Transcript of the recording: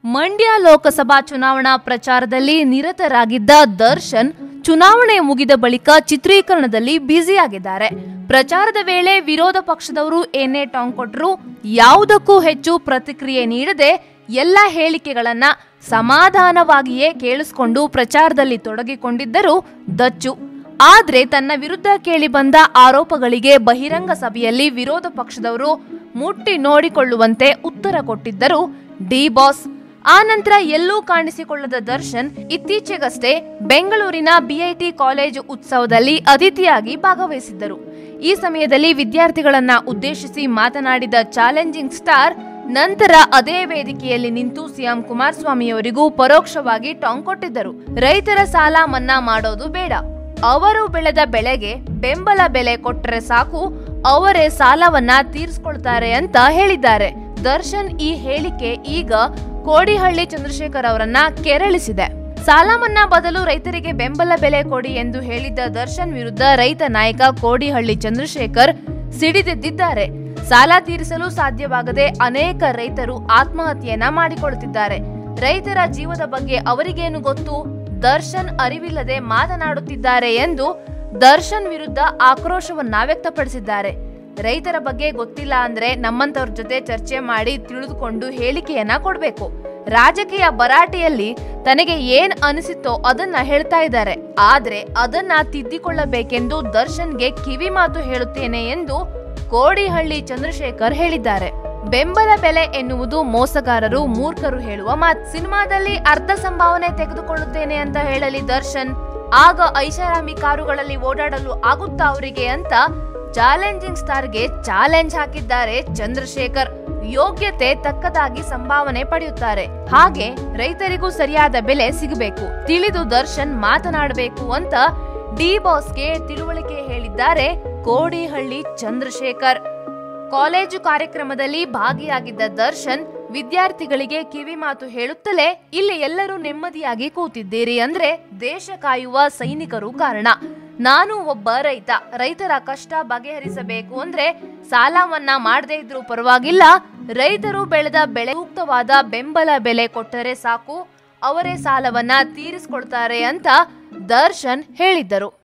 ಮಂಡ್ಯ ಲೋಕಸಭಾ ಚುನಾವಣಾ ಪ್ರಚಾರದಲ್ಲಿ ನಿರತರಾಗಿದ್ದ ದರ್ಶನ್ ಚುನಾವಣೆ ಮುಗಿದ ಬಳಿಕ ಚಿತ್ರೀಕರಣದಲ್ಲಿ ಬ್ಯುಸಿಯಾಗಿದ್ದಾರೆ ಪ್ರಚಾರದ ವೇಳೆ ವಿರೋಧ ಪಕ್ಷದವರು ಏನೇ ಟಾಂಗ್ ಕೊಟ್ಟರು ಯಾವುದಕ್ಕೂ ಹೆಚ್ಚು ಪ್ರತಿಕ್ರಿಯೆ ನೀಡದೆ ಎಲ್ಲ ಹೇಳಿಕೆಗಳನ್ನ ಸಮಾಧಾನವಾಗಿಯೇ ಕೇಳಿಸಿಕೊಂಡು ಪ್ರಚಾರದಲ್ಲಿ ತೊಡಗಿಕೊಂಡಿದ್ದರು ದಚ್ಚು ಆದ್ರೆ ತನ್ನ ವಿರುದ್ಧ ಕೇಳಿಬಂದ ಆರೋಪಗಳಿಗೆ ಬಹಿರಂಗ ಸಭೆಯಲ್ಲಿ ವಿರೋಧ ಪಕ್ಷದವರು ಮುಟ್ಟಿ ನೋಡಿಕೊಳ್ಳುವಂತೆ ಉತ್ತರ ಕೊಟ್ಟಿದ್ದರು ಡಿ ಬಾಸ್ ಆ ನಂತರ ಎಲ್ಲೂ ಕಾಣಿಸಿಕೊಳ್ಳದ ದರ್ಶನ್ ಇತ್ತೀಚೆಗಷ್ಟೇ ಬೆಂಗಳೂರಿನ ಬಿಐಟಿ ಕಾಲೇಜು ಉತ್ಸವದಲ್ಲಿ ಅತಿಥಿಯಾಗಿ ಭಾಗವಹಿಸಿದ್ದರು ಈ ಸಮಯದಲ್ಲಿ ವಿದ್ಯಾರ್ಥಿಗಳನ್ನ ಉದ್ದೇಶಿಸಿ ಮಾತನಾಡಿದ ಚಾಲೆಂಜಿಂಗ್ ಸ್ಟಾರ್ ನಂತರ ಅದೇ ವೇದಿಕೆಯಲ್ಲಿ ನಿಂತು ಸಿಎಂ ಕುಮಾರಸ್ವಾಮಿಯವರಿಗೂ ಪರೋಕ್ಷವಾಗಿ ಟಾಂಗ್ ಕೊಟ್ಟಿದ್ದರು ರೈತರ ಸಾಲ ಮನ್ನಾ ಮಾಡೋದು ಬೇಡ ಅವರು ಬೆಳೆದ ಬೆಳೆಗೆ ಬೆಂಬಲ ಬೆಲೆ ಕೊಟ್ಟರೆ ಸಾಕು ಅವರೇ ಸಾಲವನ್ನ ತೀರಿಸ್ಕೊಳ್ತಾರೆ ಅಂತ ಹೇಳಿದ್ದಾರೆ ದರ್ಶನ್ ಈ ಹೇಳಿಕೆ ಈಗ ಕೋಡಿಹಳ್ಳಿ ಚಂದ್ರಶೇಖರ್ ಅವರನ್ನ ಕೆರಳಿಸಿದೆ ಸಾಲ ಮನ್ನಾ ಬದಲು ರೈತರಿಗೆ ಬೆಂಬಲ ಬೆಲೆ ಕೊಡಿ ಎಂದು ಹೇಳಿದ್ದ ದರ್ಶನ್ ವಿರುದ್ಧ ರೈತ ನಾಯಕ ಕೋಡಿಹಳ್ಳಿ ಚಂದ್ರಶೇಖರ್ ಸಿಡಿದೆದ್ದಿದ್ದಾರೆ ಸಾಲ ತೀರಿಸಲು ಸಾಧ್ಯವಾಗದೆ ಅನೇಕ ರೈತರು ಆತ್ಮಹತ್ಯೆಯನ್ನ ಮಾಡಿಕೊಳ್ಳುತ್ತಿದ್ದಾರೆ ರೈತರ ಜೀವದ ಬಗ್ಗೆ ಅವರಿಗೇನು ಗೊತ್ತು ದರ್ಶನ್ ಅರಿವಿಲ್ಲದೆ ಮಾತನಾಡುತ್ತಿದ್ದಾರೆ ಎಂದು ದರ್ಶನ್ ವಿರುದ್ಧ ಆಕ್ರೋಶವನ್ನ ವ್ಯಕ್ತಪಡಿಸಿದ್ದಾರೆ ರೈತರ ಬಗ್ಗೆ ಗೊತ್ತಿಲ್ಲ ಅಂದ್ರೆ ನಮ್ಮಂತವ್ರ ಜೊತೆ ಚರ್ಚೆ ಮಾಡಿ ತಿಳಿದುಕೊಂಡು ಹೇಳಿಕೆಯನ್ನ ಕೊಡ್ಬೇಕು ರಾಜಕೀಯ ಭರಾಟೆಯಲ್ಲಿ ತನಗೆ ಏನ್ ಅನಿಸಿತೋ ಅದನ್ನ ಹೇಳ್ತಾ ಇದ್ದಾರೆ ಆದ್ರೆ ಅದನ್ನ ತಿದ್ದಿಕೊಳ್ಳಬೇಕೆಂದು ದರ್ಶನ್ಗೆ ಕಿವಿ ಮಾತು ಹೇಳುತ್ತೇನೆ ಎಂದು ಕೋಡಿಹಳ್ಳಿ ಚಂದ್ರಶೇಖರ್ ಹೇಳಿದ್ದಾರೆ ಬೆಂಬಲ ಬೆಲೆ ಎನ್ನುವುದು ಮೋಸಗಾರರು ಮೂರ್ಖರು ಹೇಳುವ ಮಾತು ಸಿನಿಮಾದಲ್ಲಿ ಅರ್ಧ ಸಂಭಾವನೆ ತೆಗೆದುಕೊಳ್ಳುತ್ತೇನೆ ಅಂತ ಹೇಳಲಿ ದರ್ಶನ್ ಆಗ ಐಷಾರಾಮಿ ಕಾರುಗಳಲ್ಲಿ ಓಡಾಡಲು ಆಗುತ್ತಾ ಅವರಿಗೆ ಅಂತ ಚಾಲೆಂಜಿಂಗ್ ಸ್ಟಾರ್ಗೆ ಚಾಲೆಂಜ್ ಹಾಕಿದ್ದಾರೆ ಚಂದ್ರಶೇಖರ್ ಯೋಗ್ಯತೆ ತಕ್ಕದಾಗಿ ಸಂಭಾವನೆ ಪಡೆಯುತ್ತಾರೆ ಹಾಗೆ ರೈತರಿಗೂ ಸರಿಯಾದ ಬೆಲೆ ಸಿಗಬೇಕು ತಿಳಿದು ದರ್ಶನ್ ಮಾತನಾಡಬೇಕು ಅಂತ ಡಿ ಬಾಸ್ಗೆ ತಿಳುವಳಿಕೆ ಹೇಳಿದ್ದಾರೆ ಕೋಡಿಹಳ್ಳಿ ಚಂದ್ರಶೇಖರ್ ಕಾಲೇಜು ಕಾರ್ಯಕ್ರಮದಲ್ಲಿ ಭಾಗಿಯಾಗಿದ್ದ ದರ್ಶನ್ ವಿದ್ಯಾರ್ಥಿಗಳಿಗೆ ಕಿವಿ ಮಾತು ಹೇಳುತ್ತಲೇ ಇಲ್ಲಿ ಎಲ್ಲರೂ ನೆಮ್ಮದಿಯಾಗಿ ಕೂತಿದ್ದೀರಿ ಅಂದ್ರೆ ದೇಶ ಕಾಯುವ ಸೈನಿಕರು ಕಾರಣ ನಾನು ಒಬ್ಬ ರೈತ ರೈತರ ಕಷ್ಟ ಬಗೆಹರಿಸಬೇಕು ಅಂದ್ರೆ ಸಾಲ ಮನ್ನಾ ಮಾಡದೇ ಇದ್ರೂ ಪರವಾಗಿಲ್ಲ ರೈತರು ಬೆಳೆದ ಬೆಳೆ ಸೂಕ್ತವಾದ ಬೆಂಬಲ ಬೆಲೆ ಕೊಟ್ಟರೆ ಸಾಕು ಅವರೇ ಸಾಲವನ್ನ ತೀರಿಸ್ಕೊಳ್ತಾರೆ ಅಂತ ದರ್ಶನ್ ಹೇಳಿದ್ದರು